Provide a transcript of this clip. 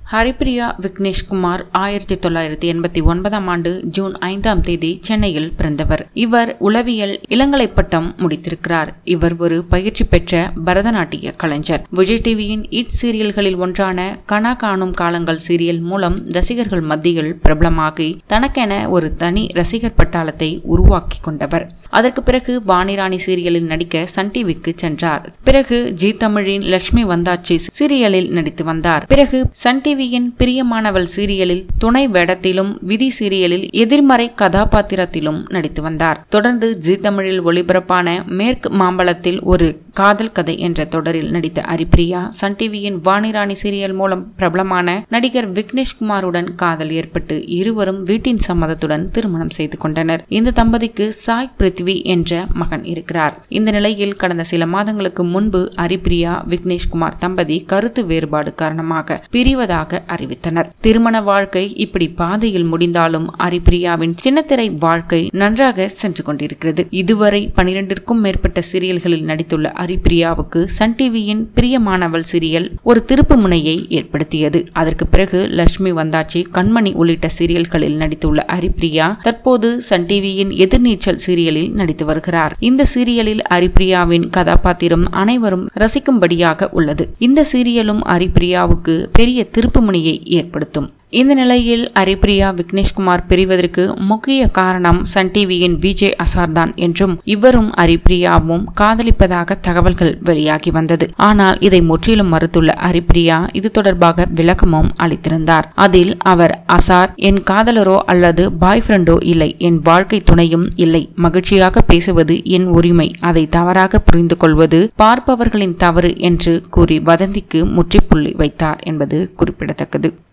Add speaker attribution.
Speaker 1: ஹரிப்பிரியா விக்னேஷ்குமார் ஆயிரத்தி தொள்ளாயிரத்தி எண்பத்தி ஒன்பதாம் ஆண்டு ஜூன் ஐந்தாம் தேதி சென்னையில் பிறந்தவர் இவர் உளவியல் இளங்கலை பட்டம் முடித்திருக்கிறார் இவர் ஒரு பயிற்சி பெற்ற பரதநாட்டிய கலைஞர் விஜய் டிவியின் இட் சீரியல்களில் ஒன்றான கனா காணும் காலங்கள் சீரியல் மூலம் ரசிகர்கள் மத்தியில் பிரபலமாகி தனக்கென ஒரு தனி ரசிகர் பட்டாளத்தை உருவாக்கி கொண்டவர் அதற்கு பிறகு வாணிராணி சீரியலில் நடிக்க சன் டிவிக்கு சென்றார் பிறகு ஜி தமிழின் லட்சுமி வந்தாச்சி சீரியலில் நடித்து வந்தார் பிறகு சன் டிவியின் பிரியமானவள் சீரியலில் துணை வேடத்திலும் விதி சீரியலில் எதிர்மறை கதாபாத்திரத்திலும் நடித்து வந்தார் தொடர்ந்து ஜி தமிழில் ஒளிபரப்பான மேற்கு மாம்பழத்தில் ஒரு காதல் கதை என்ற தொடரில் நடித்த ஹரிப்பிரியா சன் டிவியின் வாணிராணி சீரியல் மூலம் பிரபலமான நடிகர் விக்னேஷ்குமாருடன் காதல் ஏற்பட்டு இருவரும் வீட்டின் சம்மதத்துடன் திருமணம் செய்து கொண்டனர் இந்த தம்பதிக்கு சாய் பிருத்வி என்ற மகன் இருக்கிறார் இந்த நிலையில் கடந்த சில மாதங்களுக்கு முன்பு ஹரிப்பிரியா விக்னேஷ்குமார் தம்பதி கருத்து வேறுபாடு காரணமாக பிரிவதாக அறிவித்தனர் திருமண வாழ்க்கை இப்படி பாதையில் முடிந்தாலும் ஹரிப்பிரியாவின் சின்னத்திரை வாழ்க்கை நன்றாக சென்று கொண்டிருக்கிறது இதுவரை பனிரெண்டிற்கும் மேற்பட்ட சீரியல்களில் நடித்துள்ள ஹரிப்பிரியாவுக்கு சன் டிவியின் பிரியமானவள் சீரியல் ஒரு திருப்பு முனையை ஏற்படுத்தியது அதற்கு பிறகு லட்சுமி வந்தாச்சி கண்மணி உள்ளிட்ட சீரியல்களில் நடித்துள்ள ஹரிப்பிரியா தற்போது சன் டிவியின் எதிர்நீச்சல் சீரியலில் நடித்து வருகிறார் இந்த சீரியலில் ஹரிப்பிரியாவின் கதாபாத்திரம் அனைவரும் ரசிக்கும்படியாக உள்ளது இந்த சீரியலும் ஹரிப்பிரியாவுக்கு பெரிய திருப்புமுனையை ஏற்படுத்தும் இந்த நிலையில் ஹரிப்பிரியா விக்னேஷ்குமார் பிரிவதற்கு முக்கிய காரணம் சன் டிவியின் விஜய் அசார் தான் என்றும் இவரும் ஹரிப்பிரியாவும் காதலிப்பதாக தகவல்கள் வெளியாகி வந்தது ஆனால் இதை முற்றிலும் மறுத்துள்ள ஹரிப்பிரியா இது தொடர்பாக விளக்கமும் அளித்திருந்தார் அதில் அவர் அசார் என் காதலரோ அல்லது பாய் ஃப்ரெண்டோ இல்லை என் வாழ்க்கை துணையும் இல்லை மகிழ்ச்சியாக பேசுவது என் உரிமை அதை தவறாக புரிந்து கொள்வது பார்ப்பவர்களின் தவறு என்று கூறி வதந்திக்கு முற்றுப்புள்ளி வைத்தார் என்பது குறிப்பிடத்தக்கது